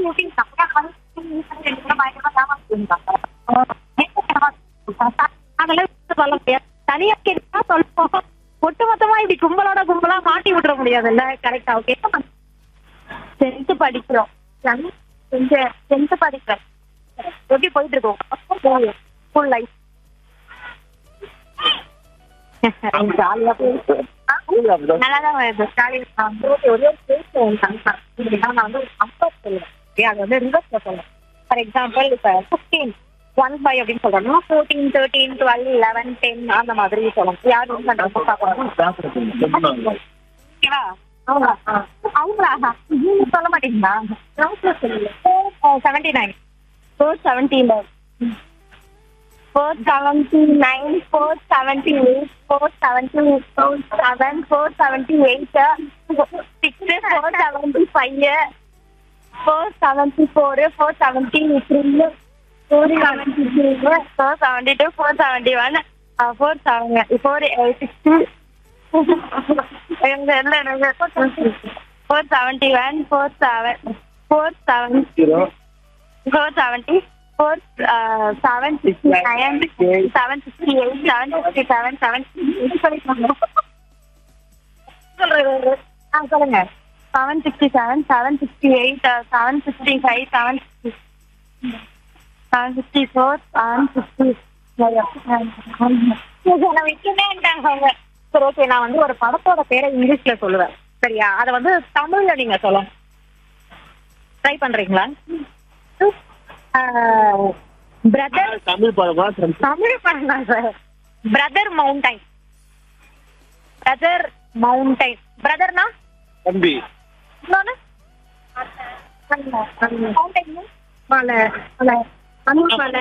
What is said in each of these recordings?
ஊட்டி நிறைய கூட பயங்கரமா ஏமாத்திருந்தாங்க அதெல்லாம் சொல்ல முடியாது தனியா கேட்டா சொல்லுவோம் ஒட்டுமொத்தமா இப்படி கும்பலோட கும்பலா மாட்டி விட்டுற முடியாதுல்ல கரெக்டா ஓகே டென்த் படிக்கிறோம் டென்த் படிக்கிறேன் எப்படி போயிட்டு இருக்கோம் ஸ்கூல் லைஃப் ஜாலியா போயிட்டு நல்லாதான் வருது ஜாலியா நான் வந்து ஒரே ஒரு பேச நான் வந்து ஒரு நம்பர் சொல்லுவேன் Okay, அது வந்து ரிவர்ஸ்ல சொல்லுவேன் ஃபார் எக்ஸாம்பிள் இப்ப ஃபிஃப்டீன் ஒன் ஃபைவ் அப்படின்னு சொல்றோம்னா fourteen thirteen twelve eleven ten அந்த மாதிரி சொல்லணும் யார் வந்து அந்த number பார்க்கணும் ஓகேவா அவங்க அவங்களா நீங்க சொல்ல மாட்டீங்களா seventy nine four seventy nine four seventy nine four seventy eight four seventy four seven four seventy eight six four seventy five four seventy four four seventy three four seventy three four seventy two four seventy one four seven four sixty எங்க இல்ல எனக்கு four seventy one four seven four seventy four seventy four seven sixty nine seven sixty eight seven sixty seven seven சொல்லுங்க ஆ சொல்லுங்க seven sixty seven seven sixty eight seven sixty five seven sixty seven sixty four seven sixty விட்டுனேன்ட்டாங்க சரி okay நான் வந்து ஒரு படத்தோட பேரை இங்கிலீஷ்ல சொல்லுவேன் சரியா அதை வந்து தமிழ்ல நீங்க சொல்லணும் ட்ரை பண்றீங்களா பிரதர் தமிழ் படமா தமிழ் படம் தான் sir brother mountain brother mountain பிரதர்னா தம்பி இன்னொன்னு மவுண்டைன் மலை மலை மலை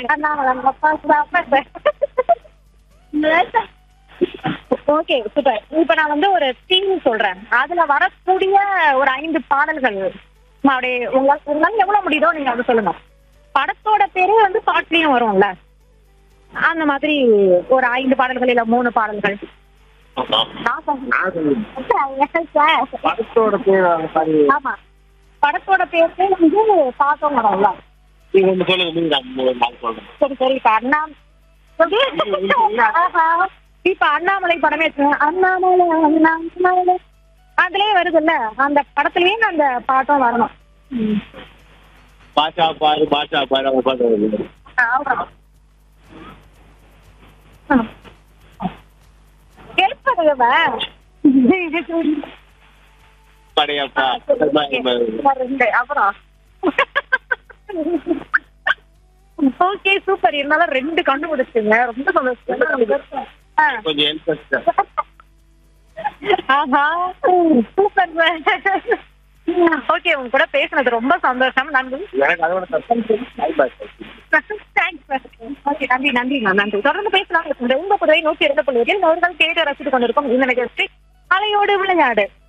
ஓகே சூப்பர் இப்ப நான் வந்து ஒரு தீம் சொல்றேன் அதுல வரக்கூடிய ஒரு ஐந்து பாடல்கள் அப்படியே உங்களுக்கு உங்களால எவ்வளவு முடியுதோ நீங்க வந்து சொல்லுங்க படத்தோட பேரே வந்து பாட்டுலயும் வரும்ல அந்த மாதிரி ஒரு ஐந்து பாடல்கள் இல்ல மூணு பாடல்கள் நான் சொல்றேன். படத்தோட பேர் சாரி ஆமா படத்தோட பேரு வந்து பாக்கம் வரும்ல நீங்க ஒண்ணு சொல்லுங்க நீங்க நான் மூணு நாள் சொல்றேன் சரி சரி இப்ப அண்ணா ஆஹா. இப்ப அண்ணாமலை படமே இருக்கு அண்ணாமலை அண்ணாமலை அதுலயே வருதுல்ல அந்த படத்துலயே அந்த பாட்டும் வரணும் பாஷா பாரு பாஷா பாரு அவங்க பாட்டு வருது. ஹெல்ப் பண்ணுங்க படையப்பா ரெண்டு அப்புறம் ஓகே சூப்பர் இருந்தாலும் ரெண்டு கண்டுபிடிச்சுங்க ரொம்ப சந்தோஷம் ஆ. கொஞ்சம் ஹெல்ப் ஆஹா சூப்பர் ஓகே உங்க கூட பேசுனது ரொம்ப சந்தோஷம் நன்றி எனக்கு அதோட தப்பு தேங்க்ஸ் ஓகே நன்றி நன்றி நன்றி தொடர்ந்து பேசலாம் உங்க புதுவை நூற்றி இரண்டு புள்ளி அவர்கள் கேட்டு ரசித்துக் கொண்டிருக்கும் இந்த நிகழ்ச்சி அலையோடு விளையாடு